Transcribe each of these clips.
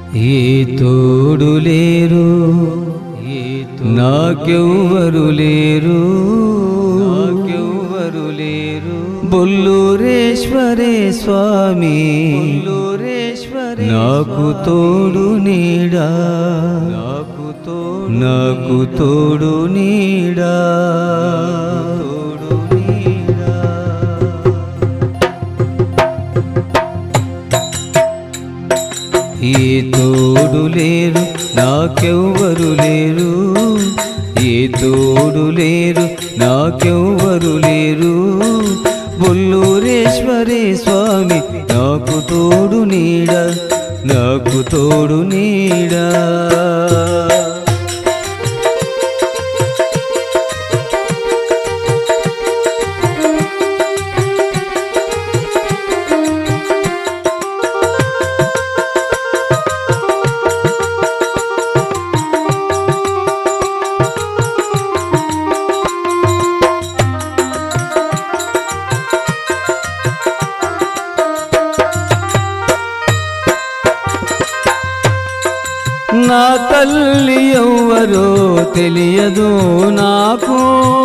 ఏ తోడు లేరు నాకెవ్వరు లేరు నాకెవ్వరు లేరు బొల్లూరేశ్వరే స్వామి బొల్లూరేశ్వరే నాకు తోడు నీడా నాకు తోడు నాకు తోడు నీడా తోడు నీడా ఏ తోడు లేరు నాకెవ్వరు లేరు ఏ తోడు లేరు నాకెవ్వరు లేరు బొల్లూరేశ్వరే స్వామి నాకు తోడు నీడ నాకు తోడు నీడా నా తల్లి ఎవ్వరో తెలియదు నాకు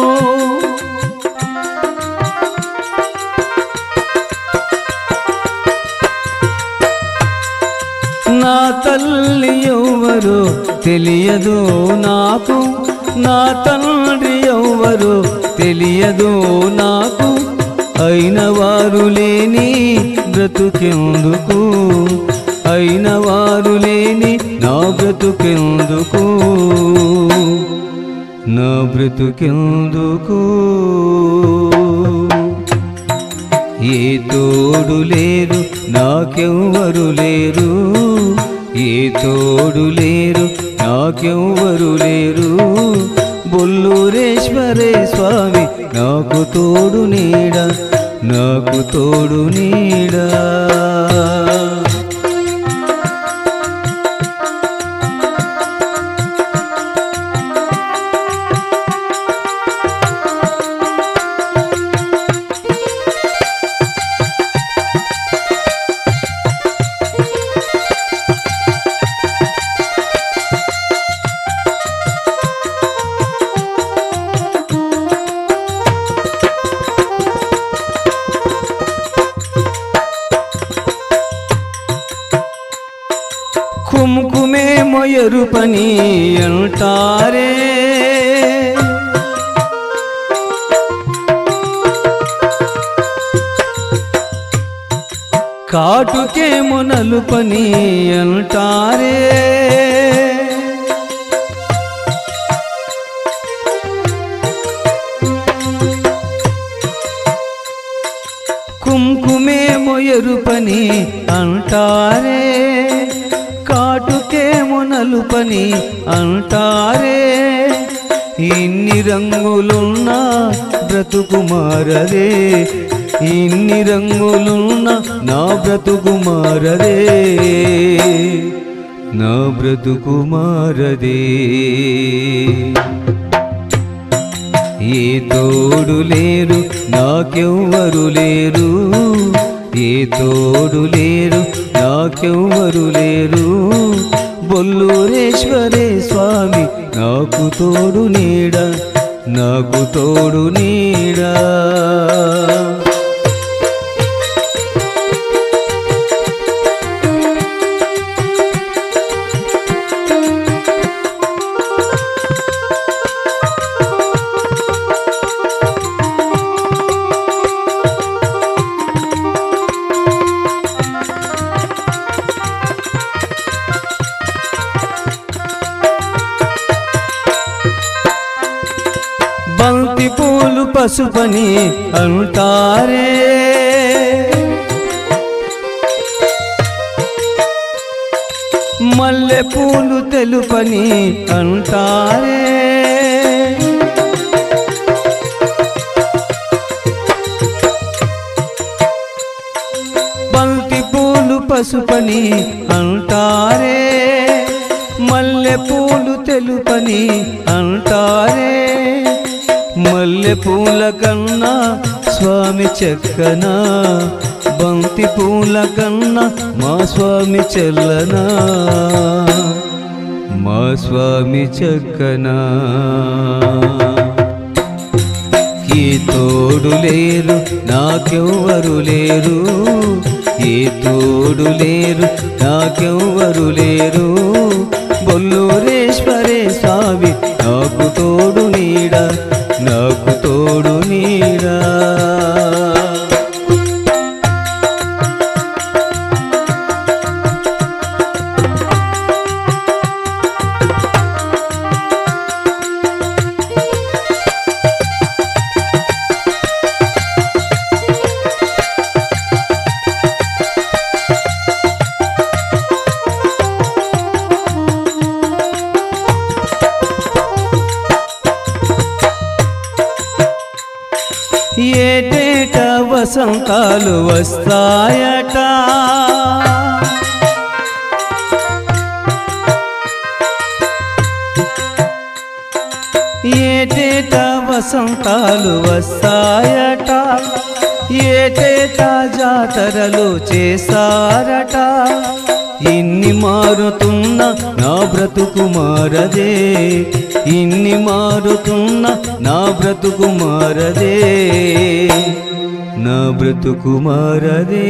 నా తల్లి ఎవ్వరో తెలియదు నాకు నా తండ్రి ఎవ్వరో తెలియదు నాకు అయిన వారు లేని బ్రతుకెందుకు అయిన వారు లేని నా బ్రతుకెందుకు నా బ్రతుకెందుకు ఏ తోడు లేరు నాకెవ్వరు లేరు ఏ తోడు లేరు నాకెవ్వరు లేరు బొల్లూరేశ్వరే స్వామి నాకు తోడు నీడ నాకు తోడు నీడా కుంకుమే మొయరు పని అంటారే కాటుకే మునలు పని అంటారే కుంకుమే మొయరు పని అంటారే కాటుకే మొనలు పని అంటారే ఇన్ని రంగులున్నా బ్రతుకు మారదే ఇన్ని రంగులున్న నా బ్రతుకు మారదే నా బ్రతుకు మారదే ఏ తోడు లేరు నాకెవ్వరు లేరు ఏ తోడు లేరు నాకెవ్వరు లేరు బొల్లూరేశ్వరే స్వామి నాకు తోడు నీడ నాకు తోడు నీడా బంతి పూలు పసుపని అంటారే మల్లె పూలు తెలుపని అంటారే బంతి పూలు పసుపని అంటారే మల్లె పూలు తెలుపని అంటారే మల్లె పూల కన్నా స్వామి చెక్కనా బంతి పూల కన్నా మా స్వామి చెల్లనా మా స్వామి చెక్కనా ఈ తోడు లేరు నాకెవ్వరు లేరు ఏ తోడు లేరు నాకెవ్వరు లేరు బొల్లూరేశ్వరే స్వామి నాకు తోడు నీడ నాకు తోడు నీడా ఏటేట వసంతాలు వస్తాయట ఏటేట వసంతాలు వస్తాయట ఏటేట జాతరలు చేశారట ఇన్ని మారుతున్న నా బ్రతుకు మారదే ఇన్ని మారుతున్న నా బ్రతుకు మారదే నా బ్రతుకు మారదే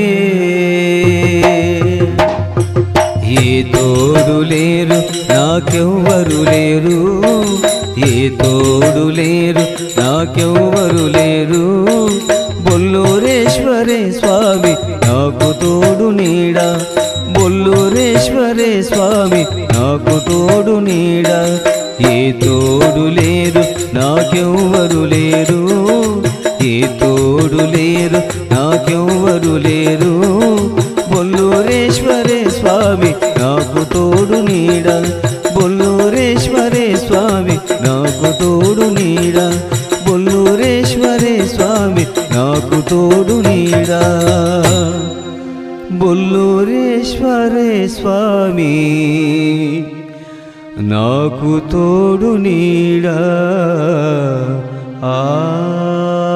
ఏ తోడు లేరు నాకెవ్వరు లేరు ఏ తోడు లేరు నాకెవ్వరు లేరు బొల్లూరేశ్వరే స్వామి నాకు తోడు నీడ బొల్లూరేశ్వరే స్వామి నాకు తోడు నీడ ఏ తోడు లేరు నాకెవ్వరు లేరు ఏ తోడు లేరు నాకెవ్వరు లేరు బొల్లూరేశ్వరే స్వామి నాకు తోడు నీడ బొల్లూరేశ్వరే స్వామి నాకు తోడు నీడ బొల్లూరేశ్వరే స్వామి నాకు తోడు నీడ బొల్లూరేశ్వరే స్వామి నాకు తోడు నీడ ఆ